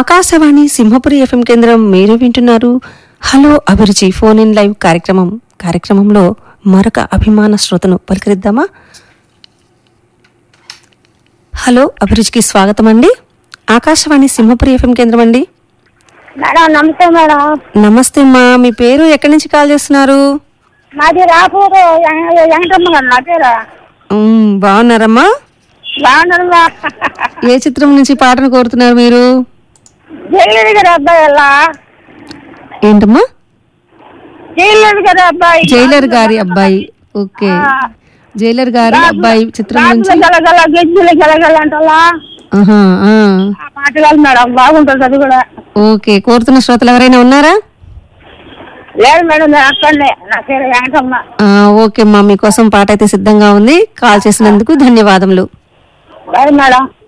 Akashvani Simhapuri FM కేంద్రం మీరు వింటున్నారు హలో అభిరుచి ఫోన్ ఇన్ లైవ్ కార్యక్రమం కార్యక్రమంలో మరొక అభిమాన శ్రోతను పలకరిద్దామా హలో అభిరుచికి స్వాగతం అండి ఆకాశవాణి సింహపురి ఎఫ్ఎం కేంద్రం అండి మేడం నమస్తే మేడం నమస్తే అమ్మా మీ పేరు ఎక్కడి నుంచి కాల్ చేస్తున్నారు మాది రాపూరు వెంక- వెంకటమ్మ గారు నా పేరు ఉమ్, బాగున్నారమ్మా బాగున్నారు మా ఏ చిత్రం నుంచి పాటను కోరుతున్నారు మీరు జైలు గారి అబ్బాయి అలా ఏంటమ్మా జైలు గారి అబ్బాయి జైలర్ గారి అబ్బాయి ఓకే జైలర్ గారి అబ్బాయి చిత్రం నుంచి రాజుల గలగల గెజ్జుల గలగల అంటలా ఆహా, ఆ. ఆ పాట కాదు మేడం బాగుంటుంది అది కూడా ఓకే కోరుతున్న శ్రోతలు ఎవరైనా ఉన్నారా లేదు మేడం నేను అక్కడనే నా పేరు వెంకటమ్మ ఆ, ఓకే అమ్మా మీకోసం పాట అయితే సిద్ధంగా ఉంది కాల్ చేసినందుకు ధన్యవాదములు లేదు మేడం